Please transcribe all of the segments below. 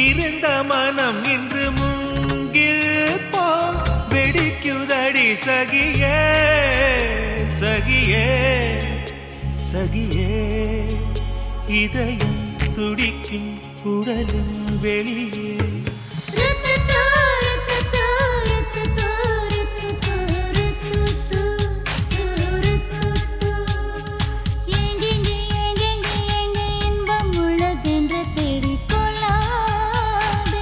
இருந்த மனம் இன்று முங்கில் போ வெடிக்குதடி சகியே சகியே சகியே இதயம் துடிக்கும் உடலும் வெளியே ருத்துது, ருத்துது, ருத்துது, ருத்துது, ருத்துது, ருத்துது. எங்கெங்கே, எங்கெங்கே, எங்கே இன்பம் உள்ளதென்று தேடிக் கொள்ளாதே.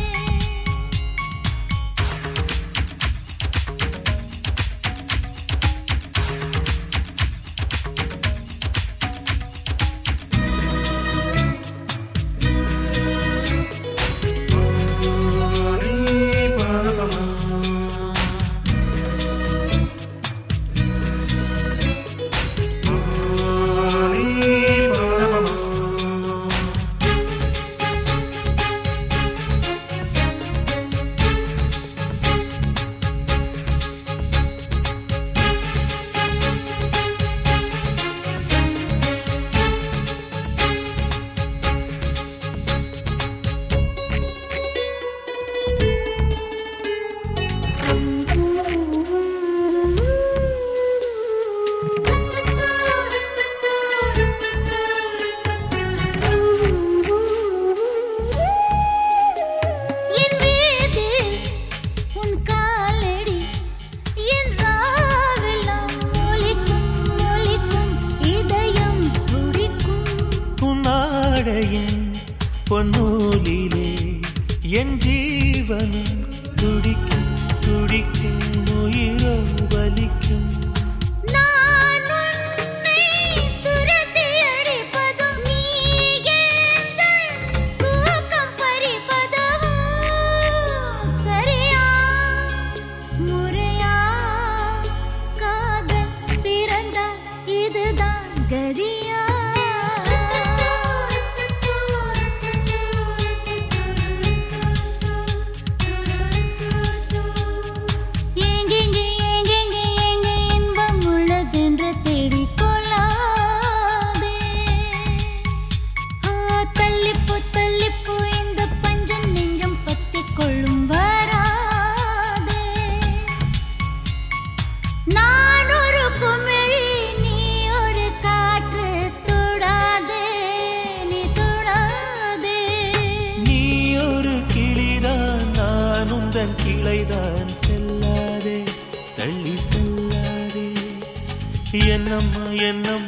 என் வீடு உன் காலடி என் ராவெல்லாம் ஒலிக்கும் ஒலிக்கும் இதயம் துடிக்கும் புன்னாடையின் பொன்னூலிலே என் ஜீவனும் துடிக்கும் துடிக்கும் உயிரோ வலிக்கும் நான் உன்னை துரத்தி அடிப்பதும் நீ எந்தன் தூக்கம் பறிப்பதும் சரியா முறையா காதல் பிறந்தால் இதுதான் கதியா எங்கெங்கே எங்கெங்கே எங்கே இன்பம் உள்ளதென்று தேடிக் கொள்ளாதே ஆ, தள்ளிப்போ தள்ளிப்போ இந்த பஞ்சம் நெஞ்சம் பத்திக் கொள்ளும் வராதே நான் ஒரு குமிழி நீ ஒரு காற்று தொடாதே நீ தொடாதே நீ ஒரு கிளிதான் நான் உந்தன் கிளைதான் செல்லாதே தள்ளி செல்லாதே என்னம்மா என்னம்மா